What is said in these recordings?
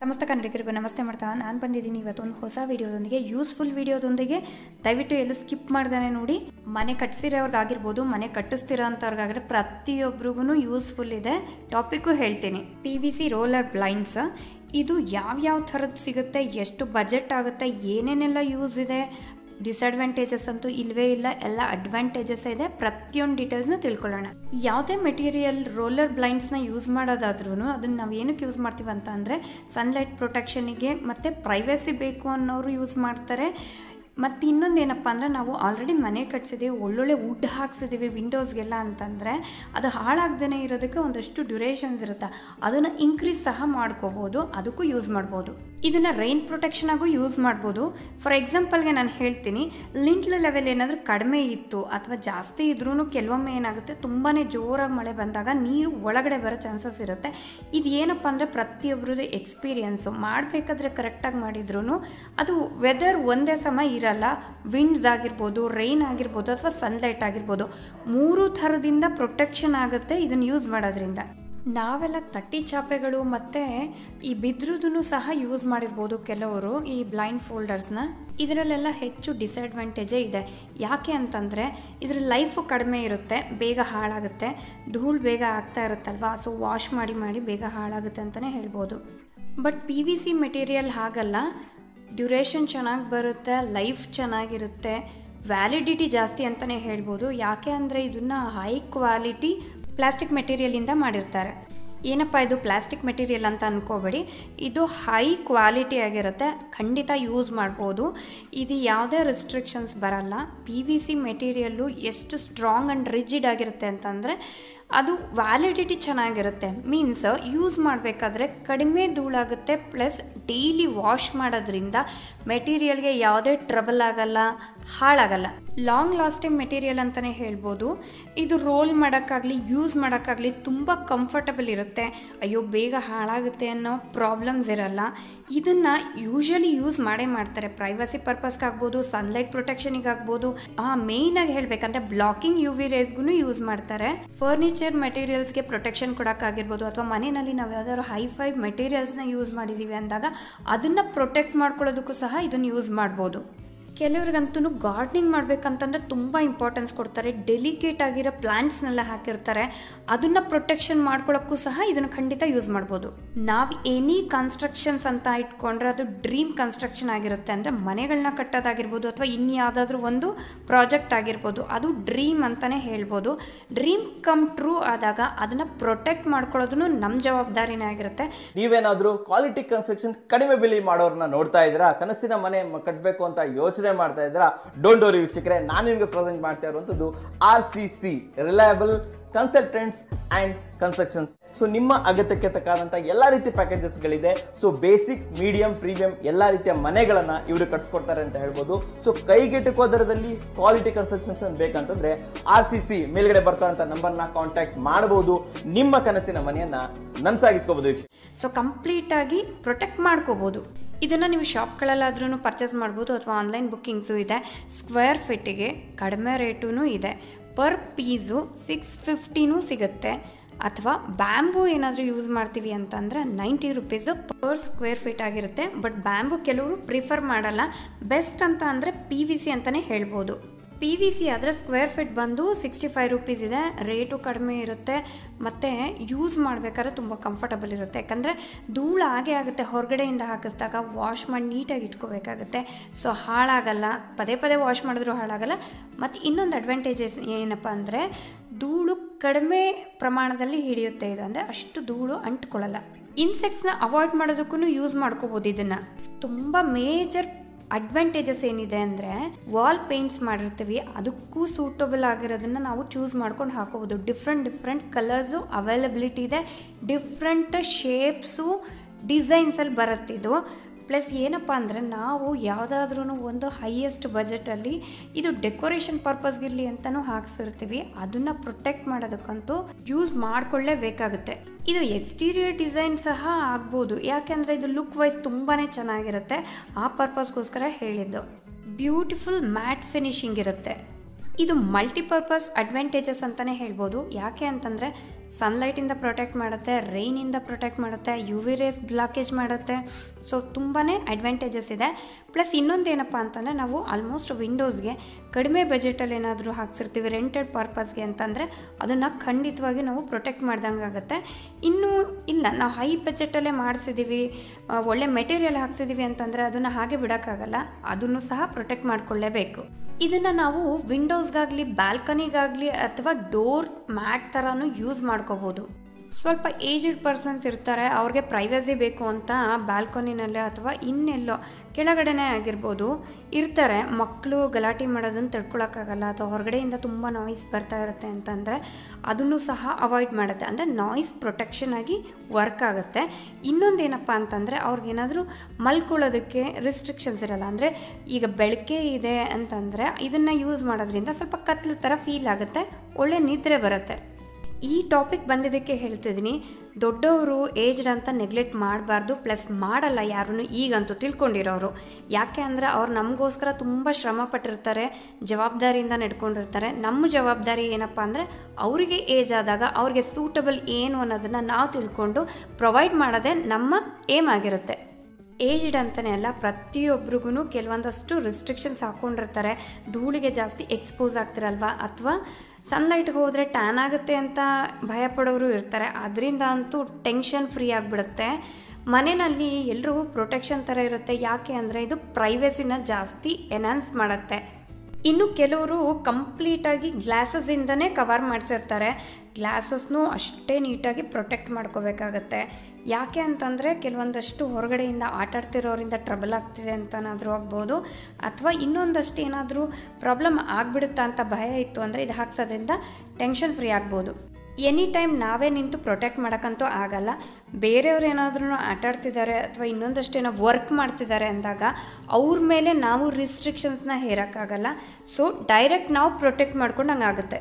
ಸಮಸ್ತ ಕನ್ನಡಿಗರಿಗೂ ನಮಸ್ತೆ ಮಾಡ್ತಾ ನಾನು ಬಂದಿದ್ದೀನಿ ಇವತ್ತೊಂದು ಹೊಸ ವಿಡಿಯೋದೊಂದಿಗೆ ಯೂಸ್ಫುಲ್ ವಿಡಿಯೋದೊಂದಿಗೆ ದಯವಿಟ್ಟು ಎಲ್ಲೂ ಸ್ಕಿಪ್ ಮಾಡ್ದಾನೆ ನೋಡಿ ಮನೆ ಕಟ್ಸಿರೋರ್ಗಾಗಿರ್ಬೋದು ಮನೆ ಕಟ್ಟಿಸ್ತಿರೋ ಅಂಥವ್ರಿಗಾಗಿರೋ ಪ್ರತಿಯೊಬ್ಬರಿಗೂ ಯೂಸ್ಫುಲ್ ಇದೆ ಟಾಪಿಕ್ಕು ಹೇಳ್ತೀನಿ P V C roller blinds ಇದು ಯಾವ್ಯಾವ ಥರದ್ದು ಸಿಗುತ್ತೆ ಎಷ್ಟು ಬಜೆಟ್ ಆಗುತ್ತೆ ಏನೇನೆಲ್ಲ ಯೂಸ್ ಇದೆ ಡಿಸಡ್ವಾಂಟೇಜಸ್ ಅಂತೂ ಇಲ್ಲವೇ ಇಲ್ಲ ಎಲ್ಲ ಅಡ್ವಾಂಟೇಜಸ್ ಇದೆ ಪ್ರತಿಯೊಂದು ಡೀಟೇಲ್ಸ್ನ ತಿಳ್ಕೊಳ್ಳೋಣ ಯಾವುದೇ ಮೆಟೀರಿಯಲ್ ರೋಲರ್ ಬ್ಲೈಂಡ್ಸ್ನ ಯೂಸ್ ಮಾಡೋದಾದ್ರೂ ಅದನ್ನು ನಾವು ಏನಕ್ಕೆ ಯೂಸ್ ಮಾಡ್ತೀವಿ ಅಂತ ಅಂದರೆ ಸನ್ಲೈಟ್ ಪ್ರೊಟೆಕ್ಷನಿಗೆ ಮತ್ತು ಪ್ರೈವಸಿ ಬೇಕು ಅನ್ನೋರು ಯೂಸ್ ಮಾಡ್ತಾರೆ ಮತ್ತು ಇನ್ನೊಂದು ಏನಪ್ಪ ಅಂದರೆ ನಾವು ಆಲ್ರೆಡಿ ಮನೆ ಕಟ್ಸಿದ್ದೀವಿ ಒಳ್ಳೊಳ್ಳೆ ವುಡ್ ಹಾಕ್ಸಿದ್ದೀವಿ ವಿಂಡೋಸ್ಗೆಲ್ಲ ಅಂತಂದರೆ ಅದು ಹಾಳಾಗ್ದೇ ಇರೋದಕ್ಕೆ ಒಂದಷ್ಟು ಡ್ಯೂರೇಷನ್ಸ್ ಇರುತ್ತೆ ಅದನ್ನು ಇನ್ಕ್ರೀಸ್ ಸಹ ಮಾಡ್ಕೋಬೋದು ಅದಕ್ಕೂ ಯೂಸ್ ಮಾಡ್ಬೋದು ಇದನ್ನು ರೈನ್ ಪ್ರೊಟೆಕ್ಷನ್ ಆಗು ಯೂಸ್ ಮಾಡ್ಬೋದು ಫಾರ್ ಎಕ್ಸಾಂಪಲ್ಗೆ ನಾನು ಹೇಳ್ತೀನಿ ಲಿಂಟ್ಲ್ ಲೆವೆಲ್ ಏನಾದರೂ ಕಡಿಮೆ ಇತ್ತು ಅಥವಾ ಜಾಸ್ತಿ ಇದ್ರೂ ಕೆಲವೊಮ್ಮೆ ಏನಾಗುತ್ತೆ ತುಂಬಾ ಜೋರಾಗಿ ಮಳೆ ಬಂದಾಗ ನೀರು ಒಳಗಡೆ ಬರೋ ಚಾನ್ಸಸ್ ಇರುತ್ತೆ ಇದು ಏನಪ್ಪ ಅಂದರೆ ಪ್ರತಿಯೊಬ್ಬರದ್ದು ಎಕ್ಸ್ಪೀರಿಯನ್ಸು ಮಾಡಬೇಕಾದ್ರೆ ಕರೆಕ್ಟಾಗಿ ಮಾಡಿದ್ರು ಅದು ವೆದರ್ ಒಂದೇ ಸಮ ಇರಲ್ಲ ವಿಂಡ್ಸ್ ಆಗಿರ್ಬೋದು ರೈನ್ ಆಗಿರ್ಬೋದು ಅಥವಾ ಸನ್ಲೈಟ್ ಆಗಿರ್ಬೋದು ಮೂರು ಥರದಿಂದ ಪ್ರೊಟೆಕ್ಷನ್ ಆಗುತ್ತೆ ಇದನ್ನು ಯೂಸ್ ಮಾಡೋದ್ರಿಂದ ನಾವೆಲ್ಲ ತಟ್ಟಿ ಚಾಪೆಗಳು ಮತ್ತು ಈ ಬಿದ್ರದೂ ಸಹ ಯೂಸ್ ಮಾಡಿರ್ಬೋದು ಕೆಲವರು ಈ ಬ್ಲೈಂಡ್ ಫೋಲ್ಡರ್ಸ್ನ ಇದರಲ್ಲೆಲ್ಲ ಹೆಚ್ಚು ಡಿಸಡ್ವಾಂಟೇಜೇ ಇದೆ ಯಾಕೆ ಅಂತಂದರೆ ಇದ್ರ ಲೈಫು ಕಡಿಮೆ ಇರುತ್ತೆ ಬೇಗ ಹಾಳಾಗುತ್ತೆ ಧೂಳು ಬೇಗ ಆಗ್ತಾ ಇರುತ್ತಲ್ವಾ ಸೊ ವಾಶ್ ಮಾಡಿ ಮಾಡಿ ಬೇಗ ಹಾಳಾಗುತ್ತೆ ಅಂತಲೇ ಹೇಳ್ಬೋದು but P V C material ಹಾಗಲ್ಲ ಡ್ಯೂರೇಷನ್ ಚೆನ್ನಾಗಿ ಬರುತ್ತೆ ಲೈಫ್ ಚೆನ್ನಾಗಿರುತ್ತೆ ವ್ಯಾಲಿಡಿಟಿ ಜಾಸ್ತಿ ಅಂತಲೇ ಹೇಳ್ಬೋದು ಯಾಕೆ ಅಂದರೆ ಇದನ್ನು ಹೈ ಕ್ವಾಲಿಟಿ ಪ್ಲಾಸ್ಟಿಕ್ ಮೆಟೀರಿಯಲಿಂದ ಮಾಡಿರ್ತಾರೆ ಏನಪ್ಪ ಇದು ಪ್ಲಾಸ್ಟಿಕ್ ಮೆಟೀರಿಯಲ್ ಅಂತ ಅಂದ್ಕೋಬೇಡಿ ಇದು ಹೈ ಕ್ವಾಲಿಟಿ ಆಗಿರುತ್ತೆ ಖಂಡಿತ ಯೂಸ್ ಮಾಡ್ಬೋದು ಇದು ಯಾವುದೇ ರಿಸ್ಟ್ರಿಕ್ಷನ್ಸ್ ಬರಲ್ಲ ಪಿ ವಿ ಸಿ ಮೆಟೀರಿಯಲ್ಲು ಎಷ್ಟು ಸ್ಟ್ರಾಂಗ್ ಆ್ಯಂಡ್ ರಿಜಿಡ್ ಆಗಿರುತ್ತೆ ಅಂತಂದರೆ ಅದು ವ್ಯಾಲಿಡಿಟಿ ಚೆನ್ನಾಗಿರುತ್ತೆ ಮೀನ್ಸ್ ಯೂಸ್ ಮಾಡಬೇಕಾದ್ರೆ ಕಡಿಮೆ ಧೂಳಾಗುತ್ತೆ ಪ್ಲಸ್ ಡೈಲಿ ವಾಶ್ ಮಾಡೋದ್ರಿಂದ ಮೆಟೀರಿಯಲ್ಗೆ ಯಾವುದೇ ಟ್ರಬಲ್ ಆಗಲ್ಲ ಹಾಳಾಗಲ್ಲ ಲಾಂಗ್ ಲಾಸ್ಟಿಂಗ್ ಮೆಟೀರಿಯಲ್ ಅಂತಲೇ ಹೇಳ್ಬೋದು ಇದು ರೋಲ್ ಮಾಡೋಕ್ಕಾಗಲಿ ಯೂಸ್ ಮಾಡೋಕ್ಕಾಗಲಿ ತುಂಬ ಕಂಫರ್ಟಬಲ್ ಇರುತ್ತೆ ಅಯ್ಯೋ ಬೇಗ ಹಾಳಾಗುತ್ತೆ ಅನ್ನೋ ಪ್ರಾಬ್ಲಮ್ಸ್ ಇರಲ್ಲ ಇದನ್ನು ಯೂಶಲಿ ಯೂಸ್ ಮಾಡೇ ಮಾಡ್ತಾರೆ ಪ್ರೈವಸಿ ಪರ್ಪಸ್ಗಾಗ್ಬೋದು ಸನ್ಲೈಟ್ ಪ್ರೊಟೆಕ್ಷನಿಗಾಗ್ಬೋದು ಆ ಮೇಯ್ನಾಗಿ ಹೇಳಬೇಕಂದ್ರೆ ಬ್ಲಾಕಿಂಗ್ ಯು ವಿ ರೇಸ್ಗೂ ಯೂಸ್ ಮಾಡ್ತಾರೆ ಫರ್ನಿಚರ್ ಮೆಟೀರಿಯಲ್ಸ್ಗೆ ಪ್ರೊಟೆಕ್ಷನ್ ಕೊಡೋಕ್ಕಾಗಿರ್ಬೋದು ಅಥವಾ ಮನೆಯಲ್ಲಿ ನಾವು ಯಾವ್ದಾದ್ರು ಹೈ ಫೈ ಮೆಟೀರಿಯಲ್ಸ್ನ ಯೂಸ್ ಮಾಡಿದ್ದೀವಿ ಅಂದಾಗ ಅದನ್ನು ಪ್ರೊಟೆಕ್ಟ್ ಮಾಡ್ಕೊಳ್ಳೋದಕ್ಕೂ ಸಹ ಇದನ್ನು ಯೂಸ್ ಮಾಡ್ಬೋದು ಕೆಲವ್ರಿಗಂತೂ ಗಾರ್ಡ್ನಿಂಗ್ ಮಾಡಬೇಕಂತಂದ್ರೆ ತುಂಬ ಇಂಪಾರ್ಟೆನ್ಸ್ ಕೊಡ್ತಾರೆ ಡೆಲಿಕೇಟ್ ಆಗಿರೋ ಪ್ಲ್ಯಾಂಟ್ಸ್ನೆಲ್ಲ ಹಾಕಿರ್ತಾರೆ ಅದನ್ನು ಪ್ರೊಟೆಕ್ಷನ್ ಮಾಡ್ಕೊಳ್ಳೋಕ್ಕೂ ಸಹ ಇದನ್ನು ಖಂಡಿತ ಯೂಸ್ ಮಾಡ್ಬೋದು ನಾವು ಎನಿ ಕನ್ಸ್ಟ್ರಕ್ಷನ್ಸ್ ಅಂತ ಇಟ್ಕೊಂಡ್ರೆ ಅದು ಡ್ರೀಮ್ ಕನ್ಸ್ಟ್ರಕ್ಷನ್ ಆಗಿರುತ್ತೆ ಅಂದರೆ ಮನೆಗಳನ್ನ ಕಟ್ಟೋದಾಗಿರ್ಬೋದು ಅಥವಾ ಇನ್ಯಾವುದಾದ್ರೂ ಒಂದು ಪ್ರಾಜೆಕ್ಟ್ ಆಗಿರ್ಬೋದು ಅದು ಡ್ರೀಮ್ ಅಂತಲೇ ಹೇಳ್ಬೋದು ಡ್ರೀಮ್ ಕಮ್ ಟ್ರೂ ಆದಾಗ ಅದನ್ನು ಪ್ರೊಟೆಕ್ಟ್ ಮಾಡ್ಕೊಳ್ಳೋದು ನಮ್ಮ ಜವಾಬ್ದಾರಿನೇ ಆಗಿರುತ್ತೆ ನೀವೇನಾದ್ರೂ ಕ್ವಾಲಿಟಿ ಕನ್ಸ್ಟ್ರಕ್ಷನ್ ಕಡಿಮೆ ಬೆಲೆ ಮಾಡೋರನ್ನ ನೋಡ್ತಾ ಇದ್ದೀರಾ ಕನಸಿನ ಮನೆ ಮ- ಕಟ್ಬೇಕು ಅಂತ ಯೋಚನೆ ಮಾಡ್ತಾ ಇದ್ದೀರಾ ಡೋಂಟ್ ಡೋರಿ ವೀಕ್ಷಕರೇ ನಾನು ನಿಮಗೆ ಪ್ರೆಸೆಂಟ್ ಮಾಡ್ತಾ ಇರುವಂತದ್ದು R C C reliable consultants and constructions so ನಿಮ್ಮ ಅಗತ್ಯಕ್ಕೆ ತಕ್ಕಾದಂಥ ಎಲ್ಲ ರೀತಿ ಪ್ಯಾಕೇಜಸ್ಗಳಿದೆ ಸೊ ಬೇಸಿಕ್ ಮೀಡಿಯಂ ಪ್ರೀಮಿಯಂ ಎಲ್ಲ ರೀತಿಯ ಮನೆಗಳನ್ನ ಇವರು ಕಟ್ಸ್ಕೊಡ್ತಾರೆ ಅಂತ ಹೇಳ್ಬೋದು ಸೊ ಕೈಗೆಟುಕುವ ದರದಲ್ಲಿ ಕ್ವಾಲಿಟಿ ಕನ್ಸ್ಟ್ರಕ್ಷನ್ಸ್ ಬೇಕಂತಂದ್ರೆ ಆರ್ ಸಿ ಸಿ ಮೇಲ್ಗಡೆ ಬರ್ತಾ ನಂಬರ್ನ ಕಾಂಟ್ಯಾಕ್ಟ್ ಮಾಡಬಹುದು ನಿಮ್ಮ ಕನಸಿನ ಮನೆಯನ್ನ ನನ್ಸಾಗಿಸ್ಕೋಬಹುದು ವೀಕ್ಷಕ ಸೊ ಕಂಪ್ಲೀಟಾಗಿ ಪ್ರೊಟೆಕ್ಟ್ ಮಾಡ್ಕೋಬೋದು ಇದನ್ನು ನೀವು ಶಾಪ್ಗಳಲ್ಲಾದ್ರೂ ಪರ್ಚೇಸ್ ಮಾಡ್ಬೋದು ಅಥವಾ ಆನ್ಲೈನ್ ಬುಕ್ಕಿಂಗ್ಸು ಇದೆ ಸ್ಕ್ವೇರ್ ಫೀಟಿಗೆ ಕಡಿಮೆ ರೇಟೂ ಇದೆ ಪರ್ ಪೀಸು ಸಿಕ್ಸ್ ಫಿಫ್ಟಿನೂ ಸಿಗುತ್ತೆ ಅಥವಾ ಬ್ಯಾಂಬು ಏನಾದರೂ ಯೂಸ್ ಮಾಡ್ತೀವಿ ಅಂತಂದರೆ ninety rupees per square feet ಆಗಿರುತ್ತೆ ಬಟ್ ಬ್ಯಾಂಬು ಕೆಲವರು ಪ್ರಿಫರ್ ಮಾಡಲ್ಲ ಬೆಸ್ಟ್ ಅಂತ ಅಂದರೆ ಪಿ ವಿ ಸಿ ಅಂತಲೇ ಹೇಳ್ಬೋದು ಪಿ ವಿ ಸಿ ಆದರೆ ಸ್ಕ್ವೇರ್ ಫೀಟ್ ಬಂದು ಸಿಕ್ಸ್ಟಿ ಫೈವ್ ರುಪೀಸ್ ಇದೆ ರೇಟು ಕಡಿಮೆ ಇರುತ್ತೆ ಮತ್ತು ಯೂಸ್ ಮಾಡಬೇಕಾದ್ರೆ ತುಂಬ ಕಂಫರ್ಟಬಲ್ ಇರುತ್ತೆ ಯಾಕಂದರೆ ಧೂಳು ಹಾಗೆ ಆಗುತ್ತೆ ಹೊರಗಡೆಯಿಂದ ಹಾಕಿಸಿದಾಗ ವಾಶ್ ಮಾಡಿ ನೀಟಾಗಿ ಇಟ್ಕೋಬೇಕಾಗುತ್ತೆ ಸೊ ಹಾಳಾಗಲ್ಲ ಪದೇ ಪದೇ ವಾಶ್ ಮಾಡಿದ್ರೂ ಹಾಳಾಗಲ್ಲ ಮತ್ತು ಇನ್ನೊಂದು ಅಡ್ವಾಂಟೇಜಸ್ ಏನಪ್ಪ ಅಂದರೆ ಧೂಳು ಕಡಿಮೆ ಪ್ರಮಾಣದಲ್ಲಿ ಹಿಡಿಯುತ್ತೆ ಇದು ಅಂದರೆ ಅಷ್ಟು ಧೂಳು ಅಂಟ್ಕೊಳ್ಳಲ್ಲ ಇನ್ಸೆಕ್ಟ್ಸ್ನ ಅವಾಯ್ಡ್ ಮಾಡೋದಕ್ಕೂ ಯೂಸ್ ಮಾಡ್ಕೋಬೋದು ಇದನ್ನು ತುಂಬ ಮೇಜರ್ ಅಡ್ವಾಂಟೇಜಸ್ ಏನಿದೆ ಅಂದರೆ ವಾಲ್ ಪೇಂಟ್ಸ್ ಮಾಡಿರ್ತೀವಿ ಅದಕ್ಕೂ ಸೂಟಬಲ್ ಆಗಿರೋದನ್ನು ನಾವು ಚೂಸ್ ಮಾಡ್ಕೊಂಡು ಹಾಕೋಬೋದು ಡಿಫ್ರೆಂಟ್ ಡಿಫ್ರೆಂಟ್ ಕಲರ್ಸು ಅವೈಲಬಿಲಿಟಿ ಇದೆ ಡಿಫ್ರೆಂಟ್ ಶೇಪ್ಸು ಡಿಸೈನ್ಸಲ್ಲಿ ಬರುತ್ತಿದ್ದು ಪ್ಲಸ್ ಏನಪ್ಪ ಅಂದರೆ ನಾವು ಯಾವುದಾದ್ರೂ ಒಂದು ಹೈಯೆಸ್ಟ್ ಬಜೆಟಲ್ಲಿ ಇದು ಡೆಕೋರೇಷನ್ ಪರ್ಪಸ್ಗಿರಲಿ ಅಂತಲೂ ಹಾಕ್ಸಿರ್ತೀವಿ ಅದನ್ನು ಪ್ರೊಟೆಕ್ಟ್ ಮಾಡೋದಕ್ಕಂತೂ ಯೂಸ್ ಮಾಡಿಕೊಳ್ಳೇಬೇಕಾಗುತ್ತೆ ಇದು ಎಕ್ಸ್ಟೀರಿಯರ್ ಡಿಸೈನ್ ಸಹ ಆಗ್ಬೋದು ಯಾಕೆಂದರೆ ಇದು ಲುಕ್ ವೈಸ್ ತುಂಬಾ ಚೆನ್ನಾಗಿರುತ್ತೆ ಆ ಪರ್ಪಸ್ಗೋಸ್ಕರ ಹೇಳಿದ್ದು ಬ್ಯೂಟಿಫುಲ್ ಮ್ಯಾಟ್ ಫಿನಿಶಿಂಗ್ ಇರುತ್ತೆ ಇದು ಮಲ್ಟಿಪರ್ಪಸ್ ಅಡ್ವಾಂಟೇಜಸ್ ಅಂತಲೇ ಹೇಳ್ಬೋದು ಯಾಕೆ ಅಂತಂದರೆ ಸನ್ಲೈಟಿಂದ ಪ್ರೊಟೆಕ್ಟ್ ಮಾಡುತ್ತೆ ರೈನಿಂದ ಪ್ರೊಟೆಕ್ಟ್ ಮಾಡುತ್ತೆ ಯು ವಿ ರೇಸ್ ಬ್ಲಾಕೇಜ್ ಮಾಡುತ್ತೆ ಸೊ ತುಂಬಾ ಅಡ್ವಾಂಟೇಜಸ್ ಇದೆ ಪ್ಲಸ್ ಇನ್ನೊಂದು ಏನಪ್ಪ ಅಂತಂದರೆ ನಾವು ಆಲ್ಮೋಸ್ಟ್ ವಿಂಡೋಸ್ಗೆ ಕಡಿಮೆ ಬಜೆಟಲ್ಲಿ ಏನಾದರೂ ಹಾಕ್ಸಿರ್ತೀವಿ ರೆಂಟೆಡ್ ಪರ್ಪಸ್ಗೆ ಅಂತಂದರೆ ಅದನ್ನು ಖಂಡಿತವಾಗಿ ನಾವು ಪ್ರೊಟೆಕ್ಟ್ ಮಾಡ್ದಂಗೆ ಆಗುತ್ತೆ ಇನ್ನೂ ಇಲ್ಲ ನಾವು ಹೈ ಬಜೆಟಲ್ಲೇ ಮಾಡಿಸಿದ್ದೀವಿ ಒಳ್ಳೆ ಮೆಟೀರಿಯಲ್ ಹಾಕ್ಸಿದ್ದೀವಿ ಅಂತಂದರೆ ಅದನ್ನು ಹಾಗೆ ಬಿಡೋಕ್ಕಾಗಲ್ಲ ಅದನ್ನು ಸಹ ಪ್ರೊಟೆಕ್ಟ್ ಮಾಡ್ಕೊಳ್ಳೇಬೇಕು ಇದನ್ನು ನಾವು ವಿಂಡೋಸ್ಗಾಗಲಿ ಬ್ಯಾಲ್ಕನಿಗಾಗಲಿ ಅಥವಾ ಡೋರ್ ಮ್ಯಾಟ್ ಥರನೂ ಯೂಸ್ ಮಾಡ್ಕೋಬೋದು ಸ್ವಲ್ಪ ಏಜ್ಡ್ ಪರ್ಸನ್ಸ್ ಇರ್ತಾರೆ ಅವ್ರಿಗೆ ಪ್ರೈವಸಿ ಬೇಕು ಅಂತ ಬ್ಯಾಲ್ಕನಿನಲ್ಲೇ ಅಥವಾ ಇನ್ನೆಲ್ಲೋ ಕೆಳಗಡೆನೇ ಆಗಿರ್ಬೋದು ಇರ್ತಾರೆ ಮಕ್ಕಳು ಗಲಾಟೆ ಮಾಡೋದನ್ನು ತಡ್ಕೊಳಕ್ಕಾಗಲ್ಲ ಅಥವಾ ಹೊರಗಡೆಯಿಂದ ತುಂಬ ನಾಯ್ಸ್ ಬರ್ತಾ ಇರುತ್ತೆ ಅಂತಂದರೆ ಅದನ್ನು ಸಹ ಅವಾಯ್ಡ್ ಮಾಡುತ್ತೆ ಅಂದರೆ ನಾಯ್ಸ್ ಪ್ರೊಟೆಕ್ಷನ್ ಆಗಿ ವರ್ಕ್ ಆಗುತ್ತೆ ಇನ್ನೊಂದೇನಪ್ಪ ಅಂತಂದರೆ ಅವ್ರಿಗೇನಾದರೂ ಮಲ್ಕೊಳ್ಳೋದಕ್ಕೆ ರಿಸ್ಟ್ರಿಕ್ಷನ್ಸ್ ಇರಲ್ಲ ಅಂದರೆ ಈಗ ಬೆಳಕೆ ಇದೆ ಅಂತಂದರೆ ಇದನ್ನು ಯೂಸ್ ಮಾಡೋದ್ರಿಂದ ಸ್ವಲ್ಪ ಕತ್ಲು ಥರ ಫೀಲ್ ಆಗುತ್ತೆ ಒಳ್ಳೆ ನಿದ್ರೆ ಬರುತ್ತೆ ಈ ಟಾಪಿಕ್ ಬಂದಿದ್ದಕ್ಕೆ ಹೇಳ್ತಿದ್ದೀನಿ ದೊಡ್ಡವರು ಏಜ್ಡ್ ಅಂತ ನೆಗ್ಲೆಕ್ಟ್ ಮಾಡಬಾರ್ದು ಪ್ಲಸ್ ಮಾಡಲ್ಲ ಯಾರೂ ಈಗಂತೂ ತಿಳ್ಕೊಂಡಿರೋರು ಯಾಕೆ ಅಂದರೆ ಅವ್ರು ನಮಗೋಸ್ಕರ ತುಂಬ ಶ್ರಮ ಪಟ್ಟಿರ್ತಾರೆ ಜವಾಬ್ದಾರಿಯಿಂದ ನಡ್ಕೊಂಡಿರ್ತಾರೆ ನಮ್ಮ ಜವಾಬ್ದಾರಿ ಏನಪ್ಪ ಅಂದರೆ ಅವರಿಗೆ ಏಜ್ ಆದಾಗ ಅವ್ರಿಗೆ ಸೂಟಬಲ್ ಏನು ಅನ್ನೋದನ್ನು ನಾವು ತಿಳ್ಕೊಂಡು ಪ್ರೊವೈಡ್ ಮಾಡೋದೇ ನಮ್ಮ ಏಮ್ ಆಗಿರುತ್ತೆ ಏಜ್ಡ್ ಅಂತಲೇ ಅಲ್ಲ ಪ್ರತಿಯೊಬ್ಬರಿಗೂ ಕೆಲವೊಂದಷ್ಟು ರಿಸ್ಟ್ರಿಕ್ಷನ್ಸ್ ಹಾಕ್ಕೊಂಡಿರ್ತಾರೆ ಧೂಳಿಗೆ ಜಾಸ್ತಿ ಎಕ್ಸ್ಪೋಸ್ ಆಗ್ತಿರಲ್ವ ಅಥವಾ ಸನ್ಲೈಟ್ಗೆ ಹೋದರೆ ಟ್ಯಾನ್ ಆಗುತ್ತೆ ಅಂತ ಭಯಪಡೋರು ಇರ್ತಾರೆ ಅದರಿಂದ ಅಂತೂ ಟೆನ್ಷನ್ ಫ್ರೀ ಆಗಿಬಿಡುತ್ತೆ ಮನೆಯಲ್ಲಿ ಎಲ್ಲರೂ ಪ್ರೊಟೆಕ್ಷನ್ ಥರ ಇರುತ್ತೆ ಯಾಕೆ ಅಂದರೆ ಇದು ಪ್ರೈವೇಸಿನ ಜಾಸ್ತಿ ಎನ್ಹಾನ್ಸ್ ಮಾಡುತ್ತೆ ಇನ್ನು ಕೆಲವರು ಕಂಪ್ಲೀಟಾಗಿ ಗ್ಲಾಸಸ್ಸಿಂದನೇ ಕವರ್ ಮಾಡಿಸಿರ್ತಾರೆ ಗ್ಲಾಸಸ್ನು ಅಷ್ಟೇ ನೀಟಾಗಿ ಪ್ರೊಟೆಕ್ಟ್ ಮಾಡ್ಕೋಬೇಕಾಗತ್ತೆ ಯಾಕೆ ಅಂತಂದರೆ ಕೆಲವೊಂದಷ್ಟು ಹೊರಗಡೆಯಿಂದ ಆಟ ಆಡ್ತಿರೋರಿಂದ ಟ್ರಬಲ್ ಆಗ್ತಿದೆ ಅಂತನಾದರೂ ಆಗ್ಬೋದು ಅಥವಾ ಇನ್ನೊಂದಷ್ಟು ಏನಾದರೂ ಪ್ರಾಬ್ಲಮ್ ಆಗಿಬಿಡುತ್ತಾ ಅಂತ ಭಯ ಇತ್ತು ಅಂದರೆ ಇದು ಹಾಕ್ಸೋದ್ರಿಂದ ಟೆನ್ಷನ್ ಫ್ರೀ ಆಗ್ಬೋದು ಎನಿ ಟೈಮ್ ನಾವೇ ನಿಂತು ಪ್ರೊಟೆಕ್ಟ್ ಮಾಡೋಕ್ಕಂತೂ ಆಗಲ್ಲ ಬೇರೆಯವ್ರು ಏನಾದ್ರೂ ಆಟಾಡ್ತಿದ್ದಾರೆ ಅಥವಾ ಇನ್ನೊಂದಷ್ಟು ಏನೋ ವರ್ಕ್ ಮಾಡ್ತಿದ್ದಾರೆ ಅಂದಾಗ ಅವ್ರ ಮೇಲೆ ನಾವು ರಿಸ್ಟ್ರಿಕ್ಷನ್ಸ್ನ ಹೇರೋಕ್ಕಾಗಲ್ಲ ಸೊ ಡೈರೆಕ್ಟ್ ನಾವು ಪ್ರೊಟೆಕ್ಟ್ ಮಾಡ್ಕೊಂಡಂಗೆ ಆಗುತ್ತೆ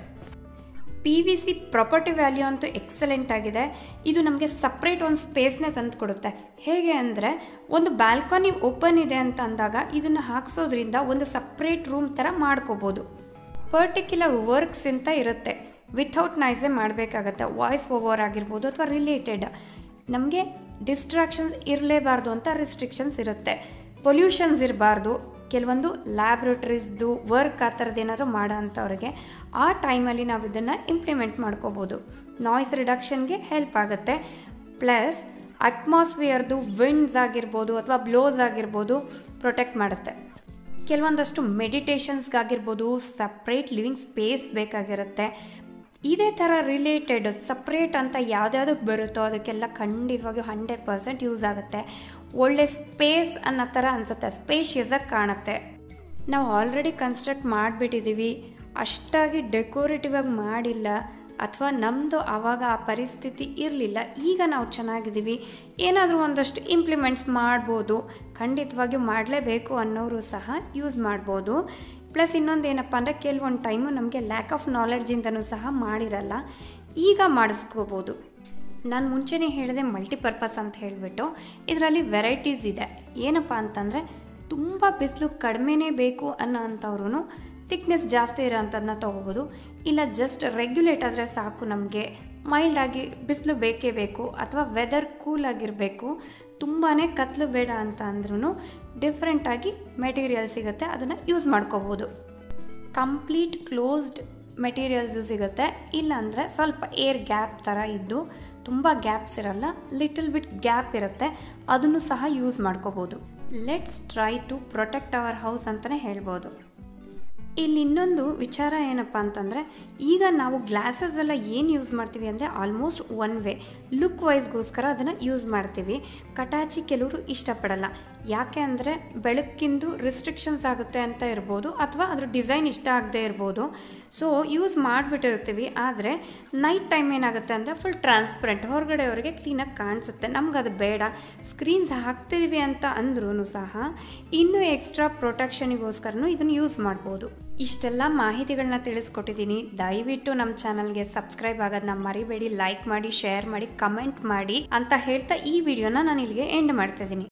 P V C property value ಅಂತೂ ಎಕ್ಸಲೆಂಟ್ ಆಗಿದೆ ಇದು ನಮಗೆ ಸಪ್ರೇಟ್ ಒಂದು ಸ್ಪೇಸ್ನೇ ತಂದು ಕೊಡುತ್ತೆ ಹೇಗೆ ಅಂದರೆ ಒಂದು ಬ್ಯಾಲ್ಕನಿ ಓಪನ್ ಇದೆ ಅಂತ ಅಂದಾಗ ಇದನ್ನು ಹಾಕ್ಸೋದ್ರಿಂದ ಒಂದು ಸಪ್ರೇಟ್ ರೂಮ್ ಥರ ಮಾಡ್ಕೋಬೋದು ಪರ್ಟಿಕ್ಯುಲರ್ ವರ್ಕ್ಸ್ ಅಂತ ಇರುತ್ತೆ ವಿಥೌಟ್ ನಾಯ್ಸೇ ಮಾಡಬೇಕಾಗತ್ತೆ ವಾಯ್ಸ್ ಓವರ್ ಆಗಿರ್ಬೋದು ಅಥವಾ ರಿಲೇಟೆಡ್ ನಮಗೆ ಡಿಸ್ಟ್ರಾಕ್ಷನ್ಸ್ ಇರಲೇಬಾರ್ದು ಅಂತ ರಿಸ್ಟ್ರಿಕ್ಷನ್ಸ್ ಇರುತ್ತೆ ಪೊಲ್ಯೂಷನ್ಸ್ ಇರಬಾರ್ದು ಕೆಲವೊಂದು ಲ್ಯಾಬ್ರೇಟರೀಸ್ದು ವರ್ಕ್ ಆ ಥರದ್ದು ಏನಾದರೂ ಮಾಡೋ ಅಂಥವ್ರಿಗೆ ಆ ಟೈಮಲ್ಲಿ ನಾವು ಇದನ್ನು ಇಂಪ್ಲಿಮೆಂಟ್ ಮಾಡ್ಕೋಬೋದು ನಾಯ್ಸ್ ರಿಡಕ್ಷನ್ಗೆ ಹೆಲ್ಪ್ ಆಗುತ್ತೆ ಪ್ಲಸ್ ಅಟ್ಮಾಸ್ಫಿಯರ್ದು ವಿಂಡ್ಸ್ ಆಗಿರ್ಬೋದು ಅಥವಾ ಬ್ಲೋಸ್ ಆಗಿರ್ಬೋದು ಪ್ರೊಟೆಕ್ಟ್ ಮಾಡುತ್ತೆ ಕೆಲವೊಂದಷ್ಟು ಮೆಡಿಟೇಷನ್ಸ್ಗಾಗಿರ್ಬೋದು ಸಪ್ರೇಟ್ ಲಿವಿಂಗ್ ಸ್ಪೇಸ್ ಬೇಕಾಗಿರುತ್ತೆ ಇದೇ ಥರ ರಿಲೇಟೆಡ್ ಸಪ್ರೇಟ್ ಅಂತ ಯಾವ್ದ್ಯಾವ್ದಕ್ಕೆ ಬರುತ್ತೋ ಅದಕ್ಕೆಲ್ಲ ಖಂಡಿತವಾಗಿಯೂ ಹಂಡ್ರೆಡ್ ಪರ್ಸೆಂಟ್ ಯೂಸ್ ಆಗುತ್ತೆ ಒಳ್ಳೆ ಸ್ಪೇಸ್ ಅನ್ನೋ ಥರ ಅನಿಸುತ್ತೆ ಸ್ಪೇಷಿಯಸಾಗಿ ಕಾಣುತ್ತೆ ನಾವು ಆಲ್ರೆಡಿ ಕನ್ಸ್ಟ್ರಕ್ಟ್ ಮಾಡಿಬಿಟ್ಟಿದ್ದೀವಿ ಅಷ್ಟಾಗಿ ಡೆಕೋರೇಟಿವ್ ಆಗಿ ಮಾಡಿಲ್ಲ ಅಥವಾ ನಮ್ಮದು ಆವಾಗ ಆ ಪರಿಸ್ಥಿತಿ ಇರಲಿಲ್ಲ ಈಗ ನಾವು ಚೆನ್ನಾಗಿದ್ದೀವಿ ಏನಾದರೂ ಒಂದಷ್ಟು ಇಂಪ್ಲಿಮೆಂಟ್ಸ್ ಮಾಡ್ಬೋದು ಖಂಡಿತವಾಗಿಯೂ ಮಾಡಲೇಬೇಕು ಅನ್ನೋರು ಸಹ ಯೂಸ್ ಮಾಡ್ಬೋದು ಪ್ಲಸ್ ಇನ್ನೊಂದು ಏನಪ್ಪ ಅಂದರೆ ಕೆಲವೊಂದು ಟೈಮು ನಮಗೆ ಲ್ಯಾಕ್ ಆಫ್ ನಾಲೆಡ್ಜಿಂದನೂ ಸಹ ಮಾಡಿರಲ್ಲ ಈಗ ಮಾಡಿಸ್ಕೋಬೋದು ನಾನು ಮುಂಚೆನೇ ಹೇಳಿದೆ ಮಲ್ಟಿಪರ್ಪಸ್ ಅಂತ ಹೇಳಿಬಿಟ್ಟು ಇದರಲ್ಲಿ ವೆರೈಟೀಸ್ ಇದೆ ಏನಪ್ಪ ಅಂತಂದರೆ ತುಂಬ ಬಿಸಿಲು ಕಡಿಮೆನೇ ಬೇಕು ಅನ್ನೋ ಅಂಥವ್ರು ಥಿಕ್ನೆಸ್ ಜಾಸ್ತಿ ಇರೋ ಅಂಥದ್ದನ್ನ ತೊಗೋಬೋದು ಇಲ್ಲ ಜಸ್ಟ್ ರೆಗ್ಯುಲೇಟ್ ಆದರೆ ಸಾಕು ನಮಗೆ ಮೈಲ್ಡಾಗಿ ಬಿಸಿಲು ಬೇಕೇ ಬೇಕು ಅಥವಾ ವೆದರ್ ಕೂಲ್ ಆಗಿರಬೇಕು ತುಂಬಾ ಕತ್ಲು ಬೇಡ ಅಂತ ಅಂದ್ರೂ ಡಿಫ್ರೆಂಟಾಗಿ ಮೆಟೀರಿಯಲ್ ಸಿಗುತ್ತೆ ಅದನ್ನು ಯೂಸ್ ಮಾಡ್ಕೋಬೋದು ಕಂಪ್ಲೀಟ್ ಕ್ಲೋಸ್ಡ್ ಮೆಟೀರಿಯಲ್ಸು ಸಿಗುತ್ತೆ ಇಲ್ಲಾಂದರೆ ಸ್ವಲ್ಪ ಏರ್ ಗ್ಯಾಪ್ ಥರ ಇದ್ದು ತುಂಬ ಗ್ಯಾಪ್ಸ್ ಇರಲ್ಲ ಲಿಟಲ್ ಬಿಟ್ ಗ್ಯಾಪ್ ಇರುತ್ತೆ ಅದನ್ನು ಸಹ ಯೂಸ್ ಮಾಡ್ಕೋಬೋದು let's try to protect our house ಅಂತಲೇ ಹೇಳ್ಬೋದು ಇಲ್ಲಿ ಇನ್ನೊಂದು ವಿಚಾರ ಏನಪ್ಪ ಅಂತಂದರೆ ಈಗ ನಾವು ಗ್ಲಾಸಸ್ ಎಲ್ಲ ಏನು ಯೂಸ್ ಮಾಡ್ತೀವಿ ಅಂದರೆ ಆಲ್ಮೋಸ್ಟ್ ಒನ್ ವೇ ಲುಕ್ ವೈಸ್ಗೋಸ್ಕರ ಅದನ್ನು ಯೂಸ್ ಮಾಡ್ತೀವಿ ಕಟಾಚಿ ಕೆಲವರು ಇಷ್ಟಪಡಲ್ಲ ಯಾಕೆ ಅಂದರೆ ಬೆಳಕಿಂದು ರಿಸ್ಟ್ರಿಕ್ಷನ್ಸ್ ಆಗುತ್ತೆ ಅಂತ ಇರ್ಬೋದು ಅಥವಾ ಅದ್ರ ಡಿಸೈನ್ ಇಷ್ಟ ಆಗದೆ ಇರ್ಬೋದು ಸೊ ಯೂಸ್ ಮಾಡಿಬಿಟ್ಟಿರ್ತೀವಿ ಆದರೆ ನೈಟ್ ಟೈಮ್ ಏನಾಗುತ್ತೆ ಅಂದರೆ ಫುಲ್ ಟ್ರಾನ್ಸ್ಪರೆಂಟ್ ಹೊರಗಡೆಯವರಿಗೆ ಕ್ಲೀನಾಗಿ ಕಾಣಿಸುತ್ತೆ ನಮ್ಗೆ ಅದು ಬೇಡ ಸ್ಕ್ರೀನ್ಸ್ ಹಾಕ್ತಿದ್ದೀವಿ ಅಂತ ಅಂದ್ರೂ ಸಹ ಇನ್ನೂ ಎಕ್ಸ್ಟ್ರಾ ಪ್ರೊಟೆಕ್ಷನಿಗೋಸ್ಕರನೂ ಇದನ್ನು ಯೂಸ್ ಮಾಡ್ಬೋದು ಇಷ್ಟೆಲ್ಲ ಮಾಹಿತಿಗಳನ್ನ ತಿಳಿಸ್ಕೊಟ್ಟಿದ್ದೀನಿ ದಯವಿಟ್ಟು ನಮ್ಮ ಚಾನಲ್ಗೆ ಸಬ್ಸ್ಕ್ರೈಬ್ ಆಗೋದನ್ನ ಮರಿಬೇಡಿ ಲೈಕ್ ಮಾಡಿ ಶೇರ್ ಮಾಡಿ ಕಮೆಂಟ್ ಮಾಡಿ ಅಂತ ಹೇಳ್ತಾ ಈ ವಿಡಿಯೋನ ನಾನು ಇಲ್ಲಿಗೆ ಎಂಡ್ ಮಾಡ್ತಿದ್ದೀನಿ